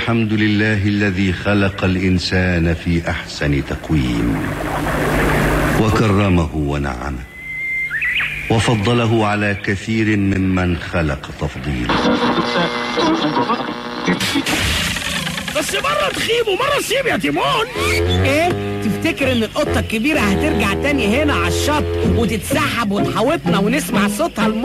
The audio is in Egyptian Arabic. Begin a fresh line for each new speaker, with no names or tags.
الحمد لله الذي خلق الإنسان في أحسن تقويم وكرمه ونعمه وفضله على كثير ممن خلق تفضيلا
بس مرة تخيب ومرة تسيب يا تيمون
ايه تفتكر ان القطه الكبيره هترجع تاني هنا على الشط وتتسحب وتحاوطنا ونسمع صوتها